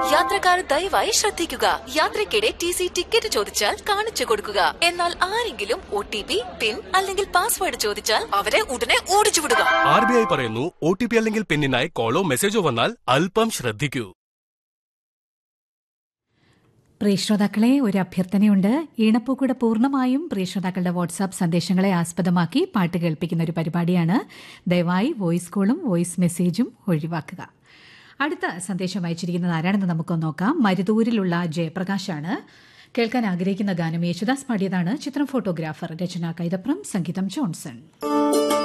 യാത്രക്കാർ ദയവായി ശ്രദ്ധിക്കുക യാത്രക്കിടെ ടി സി ടിക്കറ്റ് ചോദിച്ചാൽ കാണിച്ചു കൊടുക്കുക എന്നാൽ ആരെങ്കിലും ഒ ടി പി പിൻ അല്ലെങ്കിൽ പാസ്വേഡ് ചോദിച്ചാൽ അവരെ ഉടനെ ഓടിച്ചു വിടുക ആർ ബി ഐ പറയുന്നു ഒ ടി പി അല്ലെങ്കിൽ പിന്നിനായി കോളോ മെസ്സേജോ വന്നാൽ അല്പം ശ്രദ്ധിക്കൂ പ്രിയ ശ്രോതാക്കളെ ഒരു അഭ്യർത്ഥനയുണ്ട് ഈണപ്പൂക്കുട പൂർണ്ണമായും പ്രിയ ശ്രോതാക്കളുടെ വാട്സാപ്പ് സന്ദേശങ്ങളെ ആസ്പദമാക്കി പാട്ട് കേൾപ്പിക്കുന്ന ഒരു പരിപാടിയാണ് ദയവായി വോയിസ് കോളും വോയിസ് മെസ്സേജും ഒഴിവാക്കുക അടുത്ത സന്ദേശം അയച്ചിരിക്കുന്നത് ആരാണെന്ന് നമുക്കൊന്ന് നോക്കാം മരുതൂരിലുള്ള ജയപ്രകാശാണ് കേൾക്കാൻ ആഗ്രഹിക്കുന്ന ഗാനം യേശുദാസ് പാടിയതാണ് ചിത്രം ഫോട്ടോഗ്രാഫർ രചന കൈതപ്രം സംഗീതം ജോൺസൺ